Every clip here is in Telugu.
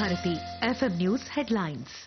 భారతి ఎఫ్ఎం న్యూస్ హెడ్లైన్స్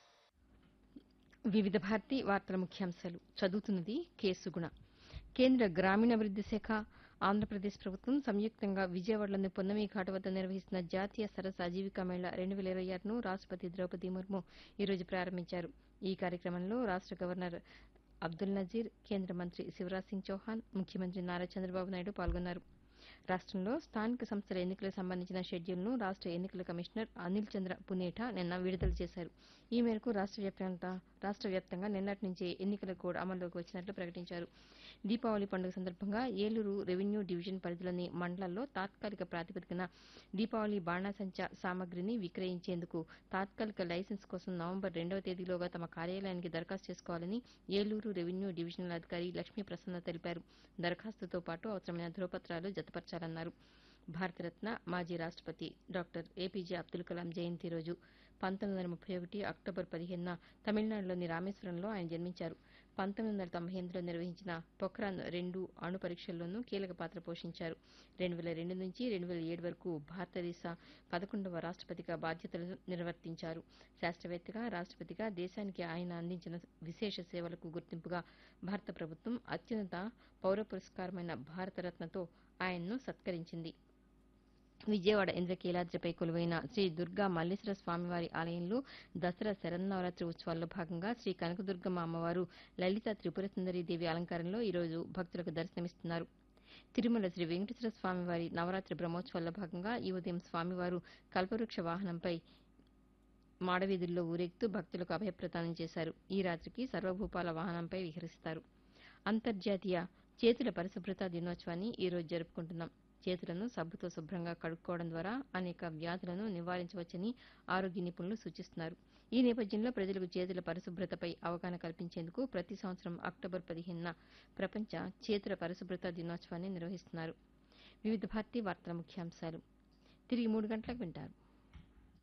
వివిధ భారతి వార్తల ముఖ్యాంశాలు చదువుతున్నది కేసుగుణ కేంద్ర గ్రామీణాభివృద్ది శాఖ ఆంధ్రప్రదేశ్ ప్రభుత్వం సంయుక్తంగా విజయవాడలోని పొన్నమి ఘాట్ వద్ద నిర్వహిస్తున్న జాతీయ సరస్సు ఆజీవికా మేళా రెండు వేల ఇరవై ఆరును రాష్టపతి ద్రౌపది ముర్ము ఈ రోజు ప్రారంభించారు ఈ కార్యక్రమంలో రాష్ట గవర్నర్ అబ్దుల్ నజీర్ కేంద్ర మంత్రి శివరాజ్ సింగ్ చౌహాన్ ముఖ్యమంత్రి నారా చంద్రబాబు నాయుడు పాల్గొన్నారు రాష్టంలో స్థానిక సంస్థల ఎన్నికలకు సంబంధించిన షెడ్యూల్ను రాష్ట ఎన్నికల కమిషనర్ అనిల్ చంద్ర పునేఠా నిన్న విడుదల చేశారు ఈ మేరకు రాష్ట వ్యాప్తంగా రాష్ట వ్యాప్తంగా నిన్నటి నుంచే ఎన్నికల కోడ్ అమల్లోకి వచ్చినట్లు ప్రకటించారు దీపావళి పండుగ సందర్భంగా ఏలూరు రెవెన్యూ డివిజన్ పరిధిలోని మండలాల్లో తాత్కాలిక ప్రాతిపదికన దీపావళి బాణాసంచా సామగ్రిని విక్రయించేందుకు తాత్కాలిక లైసెన్స్ కోసం నవంబర్ రెండవ తేదీలోగా తమ కార్యాలయానికి దరఖాస్తు చేసుకోవాలని ఏలూరు రెవెన్యూ డివిజనల్ అధికారి లక్ష్మీ ప్రసన్న తెలిపారు దరఖాస్తుతో పాటు అవసరమైన ధృవపత్రాలు జతపరచాలన్నారు భారతరత్న మాజీ రాష్టపతి డాక్టర్ ఏపీజే అబ్దుల్ కలాం జయంతి రోజు పంతొమ్మిది వందల ముప్పై ఒకటి అక్టోబర్ పదిహేనున తమిళనాడులోని రామేశ్వరంలో ఆయన జన్మించారు పంతొమ్మిది వందల తొంభై ఎనిమిదిలో నిర్వహించిన పొఖ్రాన్ రెండు అణు పరీక్షల్లోనూ కీలక పాత్ర పోషించారు రెండు వేల రెండు నుంచి రెండు వేల ఏడు వరకు భారతదేశ పదకొండవ రాష్టపతిగా బాధ్యతలు నిర్వర్తించారు శాస్త్రవేత్తగా రాష్టపతిగా దేశానికి ఆయన అందించిన విశేష సేవలకు గుర్తింపుగా భారత ప్రభుత్వం అత్యున్నత పౌర పురస్కారమైన భారతరత్నతో ఆయన్ను సత్కరించింది విజయవాడ ఇంద్రకీలాద్రిపై కొలువైన శ్రీ దుర్గా మల్లేశ్వర స్వామివారి ఆలయంలో దసరా శరన్నవరాత్రి ఉత్సవాల్లో భాగంగా శ్రీ కనకదుర్గమ్మ అమ్మవారు లలిత త్రిపుర దేవి అలంకారంలో ఈరోజు భక్తులకు దర్శనమిస్తున్నారు తిరుమల శ్రీ వెంకటేశ్వర స్వామివారి నవరాత్రి బ్రహ్మోత్సవాల్లో భాగంగా ఈ ఉదయం స్వామివారు కల్పవృక్ష వాహనంపై మాడవీధుల్లో ఊరేగుతూ భక్తులకు అభయప్రదానం చేశారు ఈ రాత్రికి సర్వభూపాల వాహనంపై విహరిస్తారు అంతర్జాతీయ చేతుల పరిశుభ్రత దినోత్సవాన్ని ఈ రోజు జరుపుకుంటున్నాం చేతులను సబ్బుతో శుభ్రంగా కడుక్కోవడం ద్వారా అనేక వ్యాధులను నివారించవచ్చని ఆరోగ్య నిపుణులు సూచిస్తున్నారు ఈ నేపథ్యంలో ప్రజలకు చేతుల పరిశుభ్రతపై అవగాహన కల్పించేందుకు ప్రతి సంవత్సరం అక్టోబర్ పదిహేనున ప్రపంచ చేతుల పరిశుభ్రత దినోత్సవాన్ని నిర్వహిస్తున్నారు వివిధ భారతీ వార్తల ముఖ్యాంశాలు తిరిగి మూడు గంటలకు వింటారు